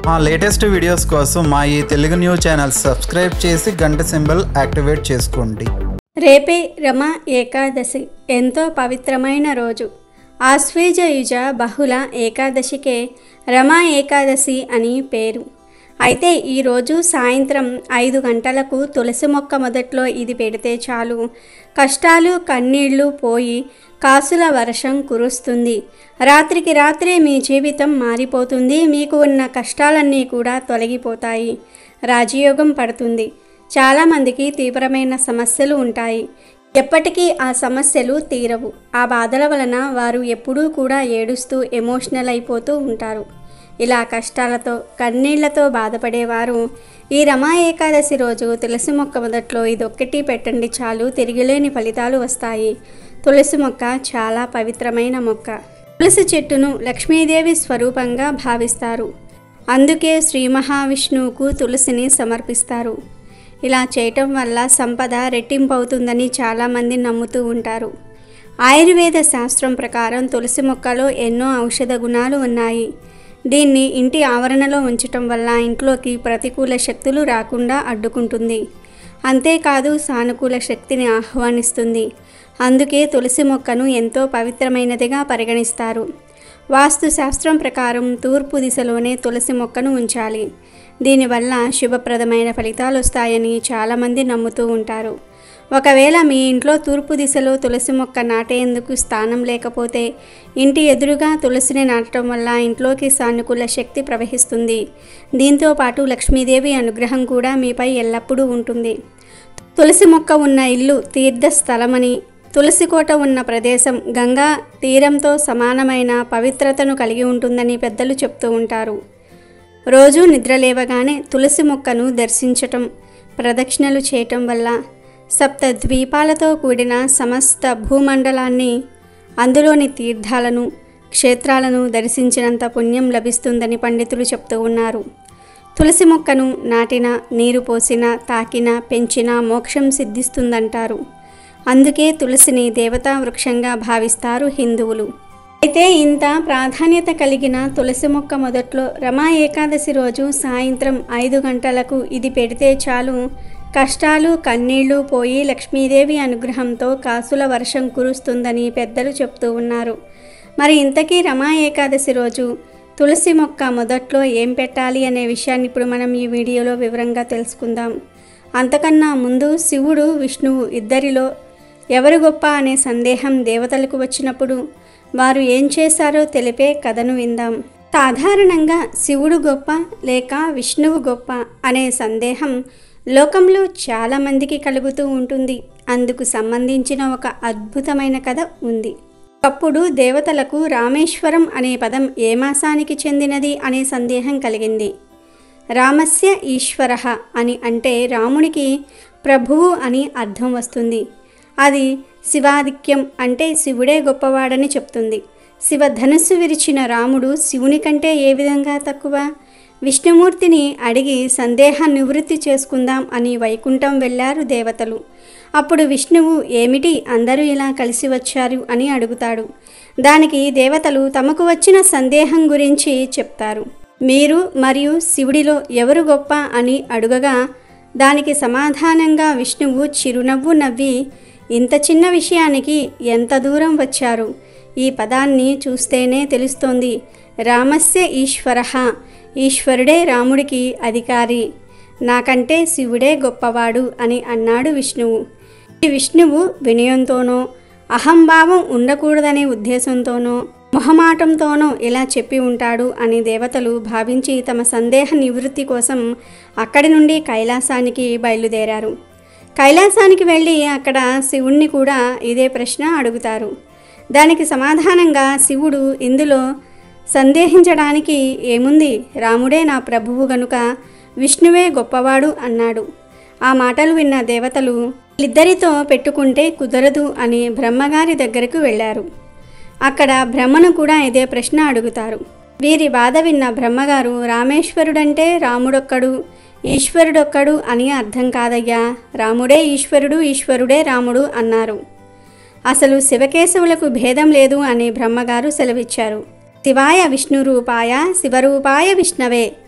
మా latest videos కోసం మా ఈ తెలుగు న్యూస్ ఛానల్ సబ్స్క్రైబ్ చేసి గంట సింబల్ యాక్టివేట్ చేసుకోండి రేపే రమ ఏకాదశి ఎంతో పవిత్రమైన రోజు ఆశ్వేజయుజ బహుళ ఏకాదశికే రమా ఏకాదశి అని పేరు అయితే ఈరోజు సాయంత్రం ఐదు గంటలకు తులసి మొక్క మొదట్లో ఇది పెడితే చాలు కష్టాలు కన్నీళ్లు పోయి కాసుల వర్షం కురుస్తుంది రాత్రికి రాత్రే మీ జీవితం మారిపోతుంది మీకు ఉన్న కష్టాలన్నీ కూడా తొలగిపోతాయి రాజయోగం పడుతుంది చాలామందికి తీవ్రమైన సమస్యలు ఉంటాయి ఎప్పటికీ ఆ సమస్యలు తీరవు ఆ బాధల వలన వారు ఎప్పుడూ కూడా ఏడుస్తూ ఎమోషనల్ అయిపోతూ ఉంటారు ఇలా కష్టాలతో కన్నీళ్లతో బాధపడేవారు ఈ రమా ఏకాదశి రోజు తులసి మొక్క మొదట్లో ఇదొక్కటి పెట్టండి చాలు తిరిగిలేని ఫలితాలు వస్తాయి తులసి మొక్క చాలా పవిత్రమైన మొక్క తులసి చెట్టును లక్ష్మీదేవి స్వరూపంగా భావిస్తారు అందుకే శ్రీ మహావిష్ణువుకు తులసిని సమర్పిస్తారు ఇలా చేయటం వల్ల సంపద రెట్టింపవుతుందని చాలామంది నమ్ముతూ ఉంటారు ఆయుర్వేద శాస్త్రం ప్రకారం తులసి మొక్కలో ఎన్నో ఔషధ గుణాలు ఉన్నాయి దీన్ని ఇంటి ఆవరణలో ఉంచటం వల్ల ఇంట్లోకి ప్రతికూల శక్తులు రాకుండా అడ్డుకుంటుంది అంతేకాదు సానుకూల శక్తిని ఆహ్వానిస్తుంది అందుకే తులసి మొక్కను ఎంతో పవిత్రమైనదిగా పరిగణిస్తారు వాస్తు శాస్త్రం ప్రకారం తూర్పు దిశలోనే తులసి మొక్కను ఉంచాలి దీనివల్ల శుభప్రదమైన ఫలితాలు వస్తాయని చాలామంది నమ్ముతూ ఉంటారు ఒకవేళ మీ ఇంట్లో తూర్పు దిశలో తులసి మొక్క నాటేందుకు స్థానం లేకపోతే ఇంటి ఎదురుగా తులసిని నాటడం వల్ల ఇంట్లోకి సానుకూల శక్తి ప్రవహిస్తుంది దీంతో పాటు లక్ష్మీదేవి అనుగ్రహం కూడా మీపై ఎల్లప్పుడూ ఉంటుంది తులసి మొక్క ఉన్న ఇల్లు తీర్థస్థలమని తులసి కోట ఉన్న ప్రదేశం గంగా తీరంతో సమానమైన పవిత్రతను కలిగి ఉంటుందని పెద్దలు చెప్తూ ఉంటారు రోజు నిద్రలేవగానే తులసి మొక్కను దర్శించటం ప్రదక్షిణలు చేయటం వల్ల సప్త ద్వీపాలతో కూడిన సమస్త భూమండలాన్ని అందులోని తీర్థాలను క్షేత్రాలను దర్శించినంత పుణ్యం లభిస్తుందని పండితులు చెప్తూ ఉన్నారు తులసి మొక్కను నాటిన నీరు పోసిన తాకిన పెంచిన మోక్షం సిద్ధిస్తుందంటారు అందుకే తులసిని దేవతా వృక్షంగా భావిస్తారు హిందువులు అయితే ఇంత ప్రాధాన్యత కలిగిన తులసి మొక్క మొదట్లో రమా ఏకాదశి రోజు సాయంత్రం ఐదు గంటలకు ఇది పెడితే చాలు కష్టాలు కన్నీళ్లు పోయి లక్ష్మీదేవి అనుగ్రహంతో కాసుల వర్షం కురుస్తుందని పెద్దలు చెప్తూ ఉన్నారు మరి ఇంతకీ రమా ఏకాదశి రోజు తులసి మొక్క మొదట్లో ఏం పెట్టాలి అనే విషయాన్ని ఇప్పుడు మనం ఈ వీడియోలో వివరంగా తెలుసుకుందాం అంతకన్నా ముందు శివుడు విష్ణువు ఇద్దరిలో ఎవరు గొప్ప అనే సందేహం దేవతలకు వచ్చినప్పుడు వారు ఏం చేశారో తెలిపే కథను విందాం సాధారణంగా శివుడు గొప్ప లేక విష్ణువు గొప్ప అనే సందేహం లోకంలో చాలామందికి కలుగుతూ ఉంటుంది అందుకు సంబంధించిన ఒక అద్భుతమైన కథ ఉంది అప్పుడు దేవతలకు రామేశ్వరం అనే పదం ఏ మాసానికి చెందినది అనే సందేహం కలిగింది రామస్య ఈశ్వర అని అంటే రామునికి ప్రభువు అని అర్థం వస్తుంది అది శివాధిక్యం అంటే శివుడే గొప్పవాడని చెప్తుంది శివ ధనుస్సు విరిచిన రాముడు శివుని కంటే ఏ విధంగా తక్కువ విష్ణుమూర్తిని అడిగి సందేహ నివృత్తి చేసుకుందాం అని వైకుంఠం వెళ్ళారు దేవతలు అప్పుడు విష్ణువు ఏమిటి అందరూ ఇలా కలిసి వచ్చారు అని అడుగుతాడు దానికి దేవతలు తమకు వచ్చిన సందేహం గురించి చెప్తారు మీరు మరియు శివుడిలో ఎవరు గొప్ప అని అడుగగా దానికి సమాధానంగా విష్ణువు చిరునవ్వు నవ్వి ఇంత చిన్న విషయానికి ఎంత దూరం వచ్చారు ఈ పదాన్ని చూస్తేనే తెలుస్తోంది రామస్య ఈశ్వర ఈశ్వరుడే రాముడికి అధికారి నాకంటే శివుడే గొప్పవాడు అని అన్నాడు విష్ణువు ఈ విష్ణువు వినయంతోనో అహంభావం ఉండకూడదనే ఉద్దేశంతోనో మొహమాటంతోనో ఇలా చెప్పి ఉంటాడు అని దేవతలు భావించి తమ సందేహ నివృత్తి కోసం అక్కడి నుండి కైలాసానికి బయలుదేరారు కైలాసానికి వెళ్ళి అక్కడ శివుణ్ణి కూడా ఇదే ప్రశ్న అడుగుతారు దానికి సమాధానంగా శివుడు ఇందులో సందేహించడానికి ఏముంది రాముడే నా ప్రభువు గనుక విష్ణువే గొప్పవాడు అన్నాడు ఆ మాటలు విన్న దేవతలు ఇద్దరితో పెట్టుకుంటే కుదరదు అని బ్రహ్మగారి దగ్గరకు వెళ్ళారు అక్కడ బ్రహ్మను కూడా ఇదే ప్రశ్న అడుగుతారు వీరి బాధ విన్న బ్రహ్మగారు రామేశ్వరుడంటే రాముడొక్కడు ఈశ్వరుడొక్కడు అని అర్థం కాదయ్యా రాముడే ఈశ్వరుడు ఈశ్వరుడే రాముడు అన్నారు అసలు శివకేశవులకు భేదం లేదు అని బ్రహ్మగారు సెలవిచ్చారు శివాయ విష్ణు రూపాయ శివరూపాయ విష్ణవే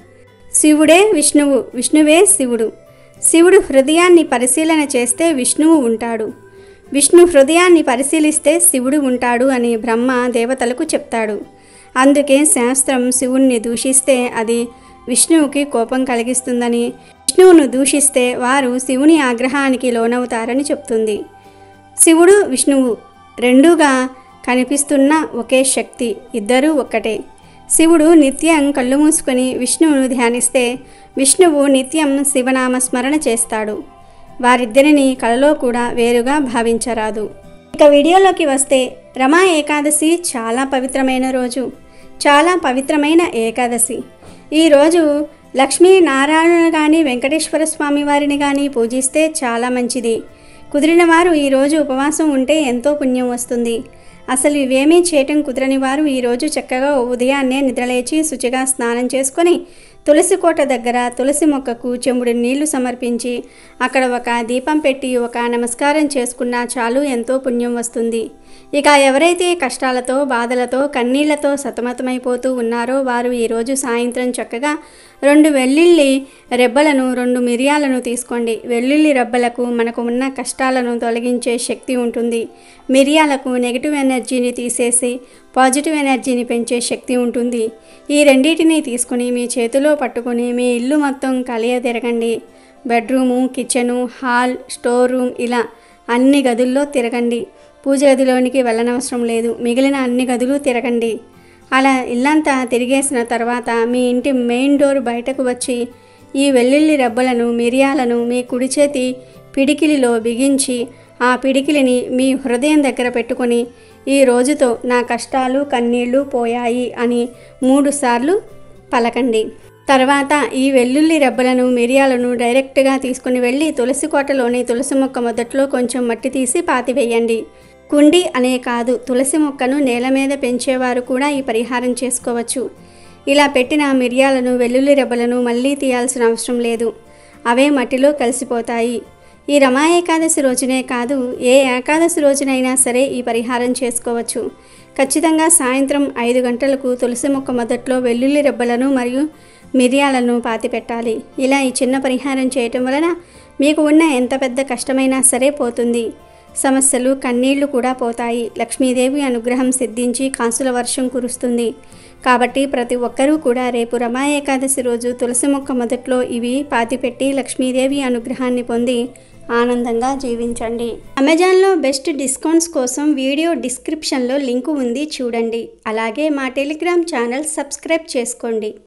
శివుడే విష్ణువు విష్ణువే శివుడు శివుడు హృదయాన్ని పరిశీలన చేస్తే విష్ణువు ఉంటాడు విష్ణు హృదయాన్ని పరిశీలిస్తే శివుడు ఉంటాడు అని బ్రహ్మ దేవతలకు చెప్తాడు అందుకే శాస్త్రం శివుణ్ణి దూషిస్తే అది విష్ణువుకి కోపం కలిగిస్తుందని విష్ణువును దూషిస్తే వారు శివుని ఆగ్రహానికి లోనవుతారని చెప్తుంది శివుడు విష్ణువు రెండుగా కనిపిస్తున్న ఒకే శక్తి ఇద్దరూ ఒక్కటే శివుడు నిత్యం కళ్ళు మూసుకొని విష్ణువును ధ్యానిస్తే విష్ణువు నిత్యం శివనామ స్మరణ చేస్తాడు వారిద్దరిని కలలో కూడా వేరుగా భావించరాదు ఇక వీడియోలోకి వస్తే రమా ఏకాదశి చాలా పవిత్రమైన రోజు చాలా పవిత్రమైన ఏకాదశి ఈరోజు లక్ష్మీ నారాయణ కానీ వెంకటేశ్వర స్వామి వారిని కానీ పూజిస్తే చాలా మంచిది కుదిరిన వారు ఈరోజు ఉపవాసం ఉంటే ఎంతో పుణ్యం వస్తుంది అసలు ఇవేమీ చేయటం కుదరని వారు ఈరోజు చక్కగా ఉదయాన్నే నిద్రలేచి శుచిగా స్నానం చేసుకొని తులసి కోట దగ్గర తులసి మొక్కకు చెంబుడు నీళ్లు సమర్పించి అక్కడ ఒక దీపం పెట్టి ఒక నమస్కారం చేసుకున్నా చాలు ఎంతో పుణ్యం వస్తుంది ఇక ఎవరైతే కష్టాలతో బాధలతో కన్నీళ్లతో సతమతమైపోతూ ఉన్నారో వారు ఈరోజు సాయంత్రం చక్కగా రెండు వెల్లుల్లి రెబ్బలను రెండు మిరియాలను తీసుకోండి వెల్లుల్లి రెబ్బలకు మనకు ఉన్న కష్టాలను తొలగించే శక్తి ఉంటుంది మిరియాలకు నెగిటివ్ ఎనర్జీని తీసేసి పాజిటివ్ ఎనర్జీని పెంచే శక్తి ఉంటుంది ఈ రెండింటిని తీసుకుని మీ చేతిలో పట్టుకొని మీ ఇల్లు మొత్తం కలియ తిరగండి bedroom kitchen hall store room ఇలా అన్ని గదుల్లో తిరగండి పూజ గదిలోనికి వెళ్ళనవసరం లేదు మిగిలిన అన్ని గదులు తిరగండి అలా ఇల్లంతా తిరిగేసిన తర్వాత మీ ఇంటి మెయిన్ డోర్ బయటకు వచ్చి ఈ వెల్లుల్లి రెబ్బలను మిరియాలను మీ కుడి చేతి పిడికిలిలో బిగించి ఆ పిడికిలిని మీ హృదయం దగ్గర పెట్టుకొని ఈ రోజుతో నా కష్టాలు కన్నీళ్లు పోయాయి అని మూడుసార్లు పలకండి తర్వాత ఈ వెల్లుల్లి రెబ్బలను మిరియాలను డైరెక్ట్గా తీసుకుని వెళ్ళి తులసి కోటలోని తులసి మొక్క మొదట్లో కొంచెం మట్టి తీసి పాతివేయండి కుండి అనే కాదు తులసి మొక్కను నేల మీద పెంచేవారు కూడా ఈ పరిహారం చేసుకోవచ్చు ఇలా పెట్టిన మిరియాలను వెల్లుల్లి రెబ్బలను మళ్ళీ తీయాల్సిన అవసరం లేదు అవే మట్టిలో కలిసిపోతాయి ఈ రమా ఏకాదశి రోజునే కాదు ఏ ఏకాదశి రోజునైనా సరే ఈ పరిహారం చేసుకోవచ్చు ఖచ్చితంగా సాయంత్రం ఐదు గంటలకు తులసి మొక్క మొదట్లో వెల్లుల్లి రెబ్బలను మరియు మిరియాలను పాతిపెట్టాలి ఇలా ఈ చిన్న పరిహారం చేయటం వలన మీకు ఉన్న ఎంత పెద్ద కష్టమైనా సరే పోతుంది సమస్యలు కన్నీళ్లు కూడా పోతాయి లక్ష్మీదేవి అనుగ్రహం సిద్ధించి కాసుల వర్షం కురుస్తుంది కాబట్టి ప్రతి ఒక్కరూ కూడా రేపు రమా ఏకాదశి రోజు తులసి మొక్క మొదట్లో ఇవి పాతిపెట్టి లక్ష్మీదేవి అనుగ్రహాన్ని పొంది ఆనందంగా జీవించండి అమెజాన్లో బెస్ట్ డిస్కౌంట్స్ కోసం వీడియో డిస్క్రిప్షన్లో లింకు ఉంది చూడండి అలాగే మా టెలిగ్రామ్ ఛానల్ సబ్స్క్రైబ్ చేసుకోండి